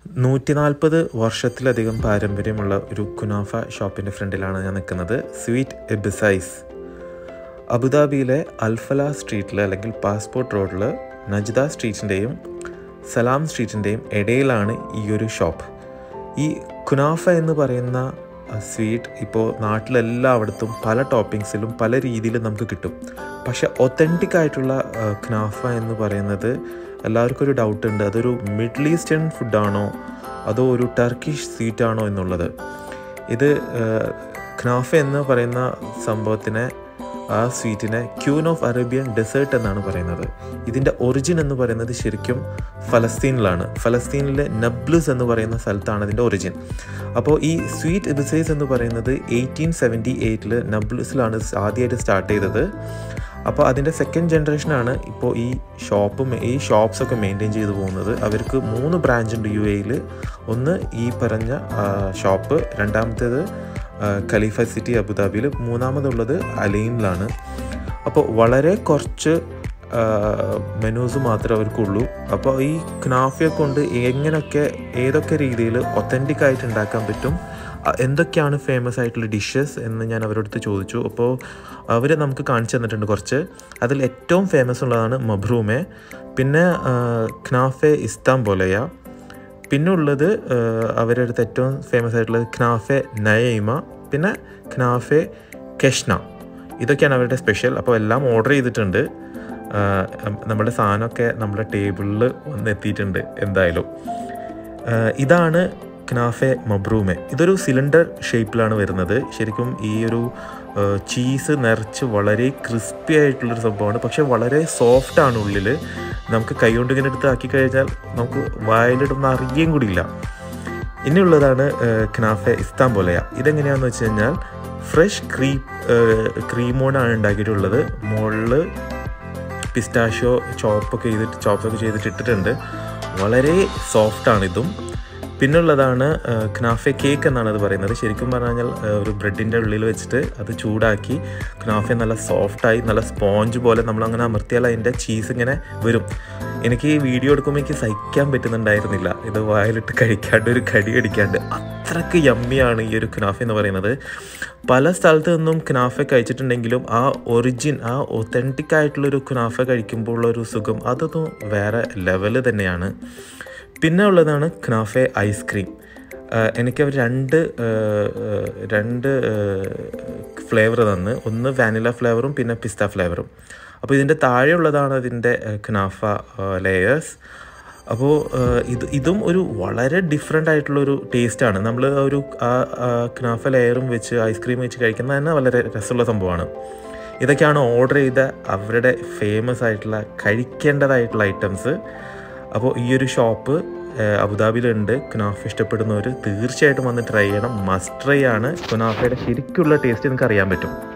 നൂറ്റി നാൽപ്പത് വർഷത്തിലധികം പാരമ്പര്യമുള്ള ഒരു കുനാഫ ഷോപ്പിൻ്റെ ഫ്രണ്ടിലാണ് ഞാൻ നിൽക്കുന്നത് സ്വീറ്റ് എബിസൈസ് അബുദാബിയിലെ അൽഫല സ്ട്രീറ്റിൽ അല്ലെങ്കിൽ പാസ്പോർട്ട് റോഡിൽ നജ്ദ സ്ട്രീറ്റിൻ്റെയും സലാം സ്ട്രീറ്റിൻ്റെയും ഇടയിലാണ് ഈ ഒരു ഷോപ്പ് ഈ കുനാഫ എന്ന് പറയുന്ന സ്വീറ്റ് ഇപ്പോൾ നാട്ടിലെല്ലായിടത്തും പല ടോപ്പിങ്സിലും പല രീതിയിലും നമുക്ക് കിട്ടും പക്ഷെ ഒത്തൻറ്റിക് ആയിട്ടുള്ള കുനാഫ എന്ന് പറയുന്നത് എല്ലാവർക്കും ഒരു ഡൗട്ട് ഉണ്ട് അതൊരു മിഡിൽ ഈസ്റ്റേൺ ഫുഡാണോ അതോ ഒരു ടർക്കിഷ് സ്വീറ്റ് ആണോ എന്നുള്ളത് ഇത് ഖ്നാഫ എന്ന് പറയുന്ന സംഭവത്തിനെ ആ സ്വീറ്റിനെ ക്യൂൻ ഓഫ് അറേബ്യൻ ഡെസേർട്ട് എന്നാണ് പറയുന്നത് ഇതിൻ്റെ ഒറിജിൻ എന്ന് പറയുന്നത് ശരിക്കും ഫലസ്തീനിലാണ് ഫലസ്തീനിലെ നബ്ലുസ് എന്ന് പറയുന്ന സ്ഥലത്താണ് ഇതിൻ്റെ ഒറിജിൻ അപ്പോൾ ഈ സ്വീറ്റ് എബിസൈസ് എന്ന് പറയുന്നത് എയ്റ്റീൻ സെവൻറ്റി എയ്റ്റിൽ നബ്ലുസിലാണ് ആദ്യമായിട്ട് സ്റ്റാർട്ട് ചെയ്തത് അപ്പോൾ അതിൻ്റെ സെക്കൻഡ് ജനറേഷനാണ് ഇപ്പോൾ ഈ ഷോപ്പും ഈ ഷോപ്സൊക്കെ മെയിൻറ്റെയിൻ ചെയ്തു പോകുന്നത് അവർക്ക് മൂന്ന് ബ്രാഞ്ച് ഉണ്ട് യു എയിൽ ഒന്ന് ഈ പറഞ്ഞ ഷോപ്പ് രണ്ടാമത്തേത് ഖലീഫ സിറ്റി അബുദാബിയിൽ മൂന്നാമതുള്ളത് അലൈനിലാണ് അപ്പോൾ വളരെ കുറച്ച് മെനൂസ് മാത്രമേ അവർക്കുള്ളൂ അപ്പോൾ ഈ ക്നാഫിയെ കൊണ്ട് എങ്ങനെയൊക്കെ ഏതൊക്കെ രീതിയിൽ ഒത്തൻറ്റിക് ആയിട്ട് ഉണ്ടാക്കാൻ പറ്റും എന്തൊക്കെയാണ് ഫേമസ് ആയിട്ടുള്ള ഡിഷസ് എന്ന് ഞാൻ അവരോടത്ത് ചോദിച്ചു അപ്പോൾ അവർ നമുക്ക് കാണിച്ചു തന്നിട്ടുണ്ട് കുറച്ച് അതിൽ ഏറ്റവും ഫേമസ് ഉള്ളതാണ് മബ്രൂമെ പിന്നെ ഖ്നാഫെ ഇസ്താംബോലയ പിന്നെ ഉള്ളത് അവരുടെ അടുത്ത് ഏറ്റവും ഫേമസ് ആയിട്ടുള്ളത് ഖ്നാഫെ നയൈമ പിന്നെ ഖ്നാഫെ കെഷ്ന ഇതൊക്കെയാണ് അവരുടെ സ്പെഷ്യൽ അപ്പോൾ എല്ലാം ഓർഡർ ചെയ്തിട്ടുണ്ട് നമ്മുടെ സാധനമൊക്കെ നമ്മുടെ ടേബിളിൽ വന്ന് എത്തിയിട്ടുണ്ട് എന്തായാലും ഇതാണ് ക്നാഫെ മബ്രൂമെ ഇതൊരു സിലിണ്ടർ ഷേപ്പിലാണ് വരുന്നത് ശരിക്കും ഈ ഒരു ചീസ് നിറച്ച് വളരെ ക്രിസ്പി ആയിട്ടുള്ളൊരു സംഭവമാണ് പക്ഷെ വളരെ സോഫ്റ്റ് ആണ് ഉള്ളിൽ നമുക്ക് കൈകൊണ്ട് ഇങ്ങനെ എടുത്ത് ആക്കി കഴിഞ്ഞാൽ നമുക്ക് വായിലിടുന്ന അറിയുകയും കൂടിയില്ല ഇനിയുള്ളതാണ് ക്നാഫെ ഇസ്താംബോലയ ഇതെങ്ങനെയാണെന്ന് വെച്ച് കഴിഞ്ഞാൽ ഫ്രഷ് ക്രീം ക്രീമോണാണ് ഉണ്ടാക്കിയിട്ടുള്ളത് മുകളിൽ പിസ്റ്റാഷോ ചോപ്പൊക്കെ ചെയ്തിട്ട് ചോപ്പൊക്കെ ചെയ്തിട്ട് ഇട്ടിട്ടുണ്ട് വളരെ സോഫ്റ്റാണ് ഇതും പിന്നുള്ളതാണ് ഖ്നാഫെ കേക്ക് എന്നാണ് അത് പറയുന്നത് ശരിക്കും പറഞ്ഞു കഴിഞ്ഞാൽ ഒരു ബ്രെഡിൻ്റെ ഉള്ളിൽ വെച്ചിട്ട് അത് ചൂടാക്കി ഖ്നാഫെ നല്ല സോഫ്റ്റായി നല്ല സ്പോഞ്ച് പോലെ നമ്മൾ അങ്ങനെ അമർത്തിയാൽ അതിൻ്റെ ചീസ് ഇങ്ങനെ വരും എനിക്ക് ഈ വീഡിയോ എടുക്കുമ്പോൾ എനിക്ക് സഹിക്കാൻ പറ്റുന്നുണ്ടായിരുന്നില്ല ഇത് വായിലിട്ട് കഴിക്കാണ്ട് ഒരു കടി കടിക്കാണ്ട് അത്രയ്ക്ക് യമ്മിയാണ് ഈ ഒരു ഖ്നാഫ എന്ന് പറയുന്നത് പല സ്ഥലത്ത് നിന്നും ഖ്നാഫ കഴിച്ചിട്ടുണ്ടെങ്കിലും ആ ഒറിജിൻ ആ ഒത്തൻറ്റിക് ആയിട്ടുള്ളൊരു ഖ്നാഫ കഴിക്കുമ്പോൾ ഉള്ള ഒരു സുഖം അതൊന്നും വേറെ ലെവല് തന്നെയാണ് പിന്നെ ഉള്ളതാണ് ഖ്നാഫെ ഐസ്ക്രീം എനിക്കവർ രണ്ട് രണ്ട് ഫ്ലേവർ തന്ന് ഒന്ന് വാനില ഫ്ലേവറും പിന്നെ പിസ്ത ഫ്ലേവറും അപ്പോൾ ഇതിൻ്റെ താഴെയുള്ളതാണ് അതിൻ്റെ ഖ്നാഫ ലെയേഴ്സ് അപ്പോൾ ഇത് ഇതും ഒരു വളരെ ഡിഫറെൻ്റ് ആയിട്ടുള്ളൊരു ടേസ്റ്റാണ് നമ്മൾ ഒരു ആ ഖ്നാഫ ലെയറും വെച്ച് ഐസ്ക്രീം വെച്ച് കഴിക്കുന്നത് തന്നെ വളരെ രസമുള്ള സംഭവമാണ് ഇതൊക്കെയാണ് ഓർഡർ ചെയ്ത അവരുടെ ഫേമസ് ആയിട്ടുള്ള കഴിക്കേണ്ടതായിട്ടുള്ള ഐറ്റംസ് അപ്പോൾ ഈ ഒരു ഷോപ്പ് അബുദാബിയിലുണ്ട് കുനാഫ ഇഷ്ടപ്പെടുന്നവർ തീർച്ചയായിട്ടും വന്ന് ട്രൈ ചെയ്യണം മസ്റ്റ് ട്രൈ ആണ് കുനാഫയുടെ ശരിക്കുള്ള ടേസ്റ്റ് നിങ്ങൾക്ക് അറിയാൻ പറ്റും